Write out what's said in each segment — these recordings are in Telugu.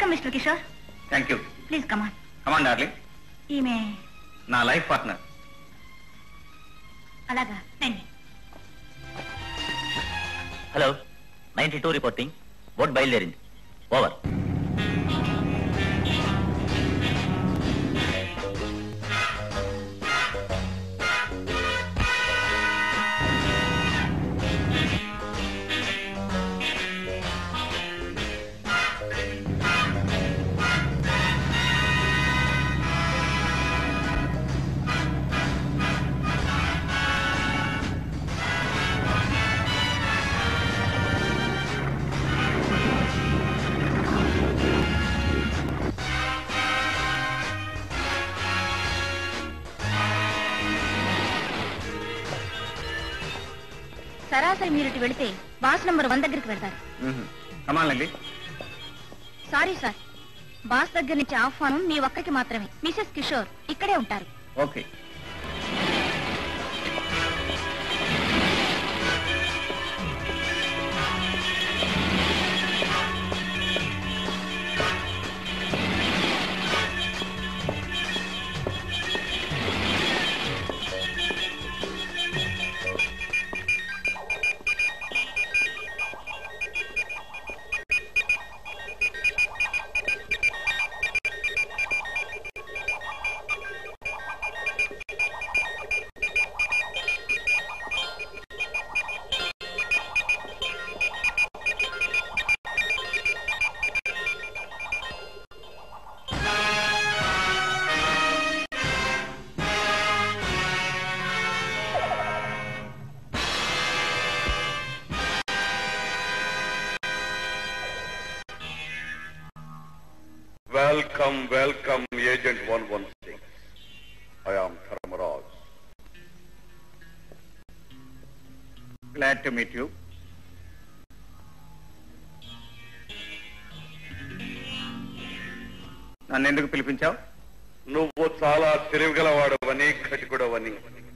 Welcome mister Kishore thank you please come on command darling ఈమె నా లైఫ్ పార్ట్నర్ అలాగా రండి hello ninety two reporting boat బయలుదేరింది ఓవర్ సరాసరి మీరు ఇటు వెళితే బాస్ నంబర్ వన్ దగ్గరికి వెళ్తారు కమాన్ అండి సారీ సార్ బాస్ దగ్గర నుంచి ఆహ్వానం మీ ఒక్కరికి మాత్రమే మిసెస్ కిషోర్ ఇక్కడే ఉంటారు okay Welcome, welcome, Agent 116. I am Dharmaraj. Glad to meet you నన్ను ఎందుకు పిలిపించావు నువ్వు చాలా తెలివిగలవాడవని కటికుడవని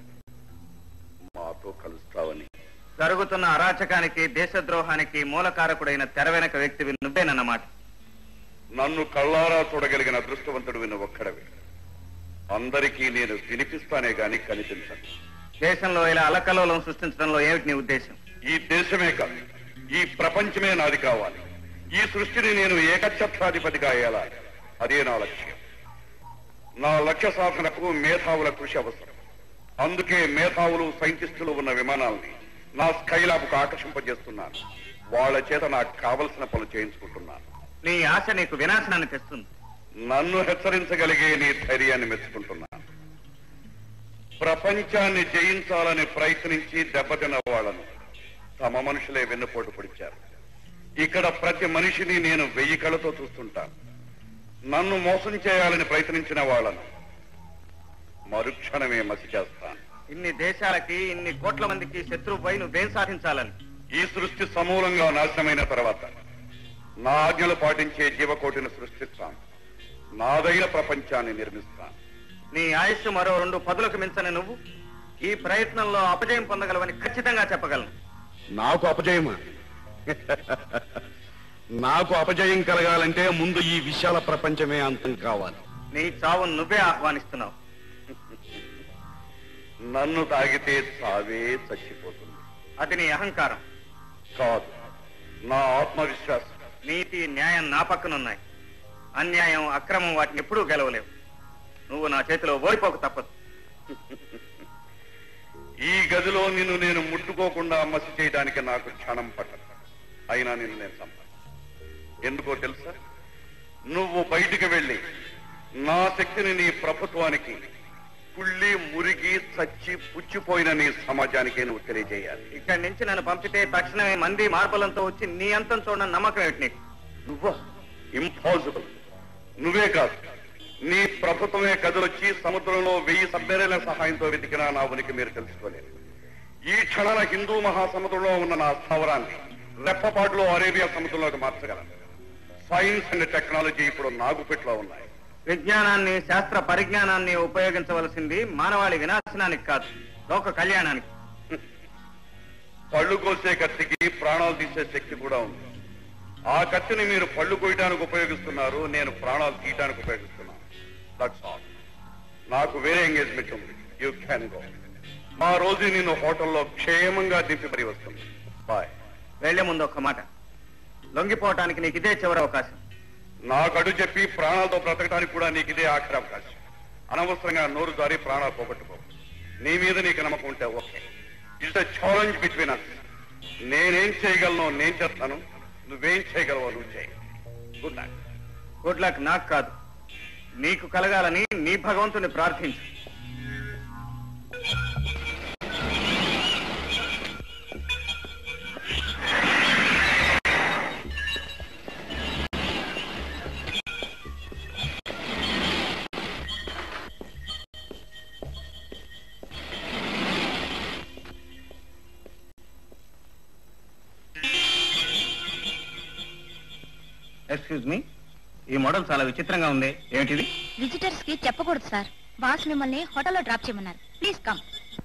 మాతో కలుస్తావని జరుగుతున్న అరాచకానికి దేశద్రోహానికి మూలకారకుడైన తెర వెనక వ్యక్తివి నువ్వేనన్నమాట నన్ను కళ్ళారా చూడగలిగిన అదృష్టవంతుడు నువ్వు ఒక్కడవే అందరికీ నేను వినిపిస్తానే గాని కనిపించను దేశంలో ఇలా అలకలోలం సృష్టించడంలో ఏమిటి నీ ఉద్దేశం ఈ దేశమే కాదు ఈ ప్రపంచమే నాది కావాలి ఈ సృష్టిని నేను ఏకఛత్రాధిపతిగా ఏలాలి అదే నా లక్ష్యం నా లక్ష్య సాధనకు మేధావుల కృషి అవసరం అందుకే మేధావులు సైంటిస్టులు ఉన్న విమానాల్ని నా స్కైలాబ్కు ఆకర్షింపజేస్తున్నాను వాళ్ళ చేత నాకు కావలసిన పనులు చేయించుకుంటున్నాను నీ ఆశ నీకు వినాశనాన్ని తెస్తుంది నన్ను హెచ్చరించగలిగే నీ ధైర్యాన్ని మెచ్చుకుంటున్నాను ప్రపంచాన్ని జయించాలని ప్రయత్నించి దెబ్బతిన్న వాళ్ళను తమ మనుషులే వెన్నుపోటు పొడిచారు ఇక్కడ ప్రతి మనిషిని నేను వెయ్యి కళ్ళతో చూస్తుంటాను నన్ను మోసం చేయాలని ప్రయత్నించిన వాళ్ళను మరుక్షణమే మసి చేస్తాను ఇన్ని దేశాలకి ఇన్ని కోట్ల మందికి శత్రువుపై నువ్వేం సాధించాలని ఈ సృష్టి సమూలంగా నాశనమైన తర్వాత నా ఆజ్ఞలు పాటించే జీవకోటిని సృష్టిస్తాను నాదైన ప్రపంచాన్ని నిర్మిస్తాను నీ ఆయుష్ మరో రెండు పదులకు మించని నువ్వు ఈ ప్రయత్నంలో అపజయం పొందగలవని ఖచ్చితంగా చెప్పగలను నాకు అపజయమా నాకు అపజయం కలగాలంటే ముందు ఈ విశాల ప్రపంచమే అంతం కావాలి నీ చావును నువ్వే ఆహ్వానిస్తున్నావు నన్ను తాగితే చావే చచ్చిపోతుంది అది నీ అహంకారం కాదు నా ఆత్మవిశ్వాసం నీతి న్యాయం నా పక్కనున్నాయి అన్యాయం అక్రమం వాటిని ఎప్పుడూ గెలవలేవు నువ్వు నా చేతిలో ఓడిపోక తప్పదు ఈ గదిలో నిన్ను నేను ముట్టుకోకుండా మసి చేయడానికి నాకు క్షణం పట్టదు అయినా నిన్ను నేను చంపాను ఎందుకో తెలుసా నువ్వు బయటికి వెళ్ళి నా శక్తిని నీ ప్రభుత్వానికి కుళ్ళి మురిగి చచ్చి పుచ్చిపోయిన నీ సమాజానికి నువ్వు తెలియజేయాలి ఇక్కడి నుంచి నన్ను పంపితే తక్షణమే మంది మార్బలంతో వచ్చి నీ అంతం చూడని నమ్మకం ఏమిటి నీకు నువ్వా ఇంపాసిబుల్ నువ్వే కాదు నీ ప్రభుత్వమే కదిలొచ్చి సముద్రంలో వెయ్యి సబ్మెరైన్ల సహాయంతో వెతికినా నా ఉనికి మీరు తెలుసుకోలేరు ఈ క్షణాల హిందూ మహాసముద్రంలో ఉన్న నా స్థావరాన్ని రెప్పపాటులో అరేబియా సముద్రంలోకి మార్చగలను సైన్స్ అండ్ టెక్నాలజీ ఇప్పుడు నాగుపెట్లో ఉన్నాయి విజ్ఞానాన్ని శాస్త్ర పరిజ్ఞానాన్ని ఉపయోగించవలసింది మానవాళి వినాశనానికి కాదు లోక కళ్యాణానికి పళ్ళు కోసే కత్తికి ప్రాణాలు తీసే శక్తి కూడా ఉంది ఆ కత్తిని మీరు పళ్ళు కొయ్యడానికి ఉపయోగిస్తున్నారు నేను ప్రాణాలు తీయడానికి ఉపయోగిస్తున్నాను దట్స్ ఆల్ నాకు వేరే ఎంగేజ్మెంట్ ఉంది యూ క్యాన్ గో ఆ రోజు నేను హోటల్లో క్షేమంగా దింపి మరి వస్తుంది బాయ్ వెళ్లే ముందు ఒక్క మాట లొంగిపోవటానికి నీకు ఇదే చివరి అవకాశం నాకు అడు చెప్పి ప్రాణాలతో బ్రతకడానికి కూడా నీకు ఇదే ఆఖరి అవకాశం అనవసరంగా నోరు జారి ప్రాణాలు పోగొట్టుకో నీ మీద నీకు నమ్మకం ఉంటే okay it's challenge between us నేనేం చేయగలను నేను చేస్తాను నువ్వేం చేయగలవో నువ్వు చేయి గుడ్ నైట్ గుడ్ లక్ నాకు కాదు నీకు కలగాలని నీ భగవంతుని ప్రార్థించు ఎక్స్క్యూజ్ మీ ఈ మోడల్ చాలా విచిత్రంగా ఉంది ఏమిటిది విజిటర్స్ కి చెప్పకూడదు సార్ బాస్ మిమ్మల్ని హోటల్లో డ్రాప్ చేయమన్నారు ప్లీజ్ కమ్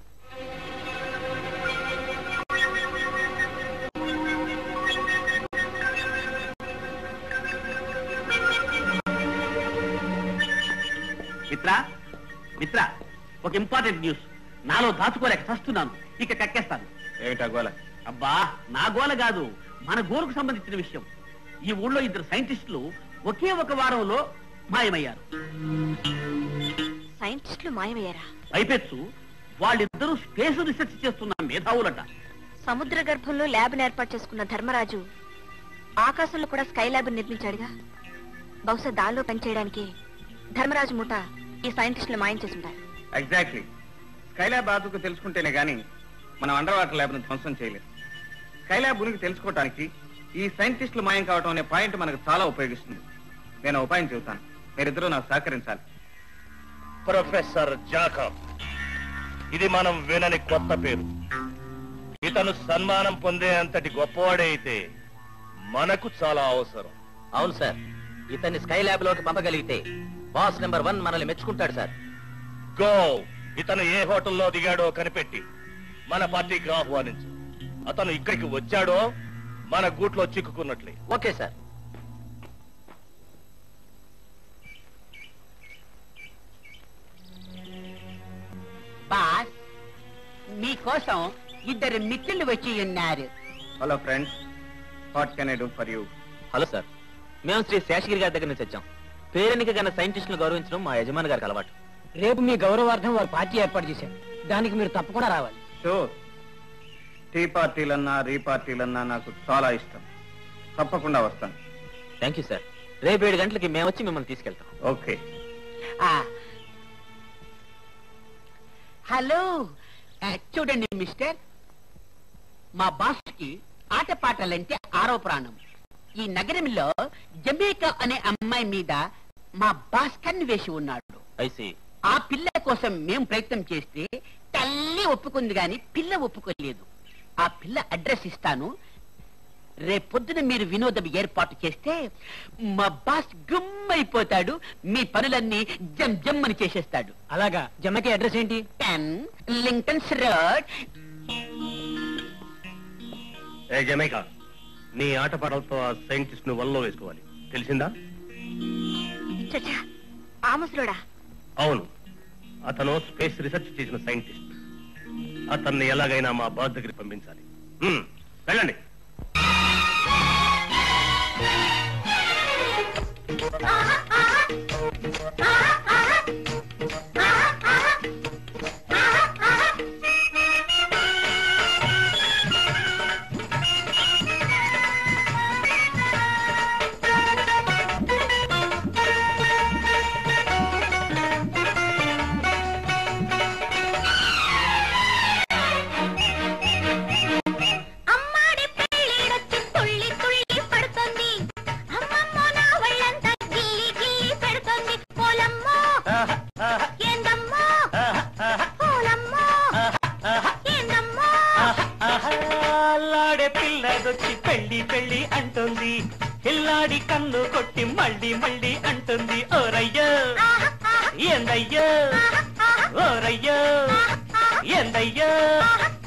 మిత్ర మిత్ర ఒక ఇంపార్టెంట్ న్యూస్ నాలో దాచుకోలేక చస్తున్నాను ఇక కక్కేస్తాను ఏమిటా గోల అబ్బా నా గోల కాదు మన గోలకు సంబంధించిన విషయం ఈ ఊళ్ళో ఇద్దరు సైంటిస్టులు ఒకే ఒక వారంలో మాయమయ్యారు సైంటిస్టులు మాయమయ్యారా పైపెచ్చు వాళ్ళిద్దరూ స్పేస్ రీసెర్చ్ చేస్తున్న మేధావులట సముద్ర గర్భంలో ల్యాబ్ ఏర్పాటు చేసుకున్న ధర్మరాజు ఆకాశంలో కూడా స్కై ల్యాబ్ నిర్మించాడుగా బహుశా దానిలో పనిచేయడానికి ధర్మరాజు మూట ఈ సైంటిస్టులు మాయం చేసి ఉంటారు ఎగ్జాక్ట్లీ స్కైలాబ్ బాధకు తెలుసుకుంటేనే గాని మనం అండర్ వాటర్ ల్యాబ్ ను ధ్వంసం చేయలేదు స్కైలాబ్ ఉనికి తెలుసుకోవడానికి ఈ సైంటిస్టులు మాయం కావడం అనే పాయింట్ మనకు చాలా ఉపయోగిస్తుంది నేను ఒక ఉపాయం చెబుతాను మీరిద్దరూ నాకు సహకరించాలి ప్రొఫెసర్ జాకబ్ ఇది మనం వినని కొత్త పేరు ఇతను సన్మానం పొందే అంతటి గొప్పవాడే అయితే మనకు చాలా అవసరం అవును సార్ ఇతన్ని స్కై ల్యాబ్ లోకి పంపగలిగితే బాస్ నెంబర్ వన్ మనల్ని మెచ్చుకుంటాడు సార్ గో ఇతను ఏ హోటల్లో దిగాడో కనిపెట్టి మన పార్టీకి ఆహ్వానించు అతను ఇక్కడికి వచ్చాడో మన గూట్లో చిక్కుకున్నట్లే ఓకే సార్ బాస్ మీకోసం ఇద్దరు మిత్రులు వచ్చి ఉన్నారు hello friends what can I do for you hello sir మేము శ్రీ శేషగిరి గారి దగ్గర నుంచి వచ్చాం పేరెన్నిక గన్న సైంటిస్టులు గౌరవించడం మా యజమాని గారికి అలవాటు రేపు మీ గౌరవార్థం వారు పార్టీ ఏర్పాటు చేశారు దానికి మీరు తప్పకుండా రావాలి షూర్ టీ పార్టీలన్నా రీ పార్టీలన్నా నాకు చాలా ఇష్టం తప్పకుండా వస్తాను థ్యాంక్ యూ సార్ రేపు ఏడు గంటలకి మేము వచ్చి మిమ్మల్ని తీసుకెళ్తాం ఓకే హలో ఆ, చూడండి మిస్టర్ మా బాస్ కి ఆటపాటలంటే ఆరో ప్రాణం ఈ నగరంలో జమేకా అనే అమ్మాయి మీద మా బాస్ కన్ను వేసి ఉన్నాడు ఐసి ఆ పిల్ల కోసం మేము ప్రయత్నం చేస్తే తల్లి ఒప్పుకుంది గాని పిల్ల ఒప్పుకోలేదు ఆ పిల్ల అడ్రస్ ఇస్తాను రేపొద్దున మీరు వినోదం ఏర్పాటు చేస్తే మా బాస్ గుమ్మైపోతాడు మీ పనులన్నీ జమ్ జమ్ అని చేసేస్తాడు అలాగా జమ్మకి అడ్రస్ ఏంటి టెన్ లింకన్స్ రోడ్ ఏ జమైకా నీ ఆటపాటలతో ఆ సైంటిస్ట్ ను వల్లో వేసుకోవాలి తెలిసిందా చచ్చా ఆ ముసలోడా అవును అతను స్పేస్ రీసెర్చ్ చేసిన సైంటిస్ట్ అతన్ని ఎలాగైనా మా బాస్ దగ్గరికి పంపించాలి హ్మ్, వెళ్ళండి అమ్మాడి పెళ్ళిడొచ్చి తుళ్ళి తుళ్ళి పడుతుంది అమ్మమ్మో నా ఒళ్ళంతా గిల్లి గిల్లి పెడుతుంది పోలమ్మో ఏందమ్మో పోలమ్మో ఏందమ్మో అల్లాడే పిల్లదొచ్చి పెళ్లి పెళ్లి అంటుంది పిల్లాడి కన్ను కొట్టి మళ్ళీ మళ్ళీ అంటుంది ఓరయ్యో ఏందయ్యో ఓరయ్యో ఏందయ్యో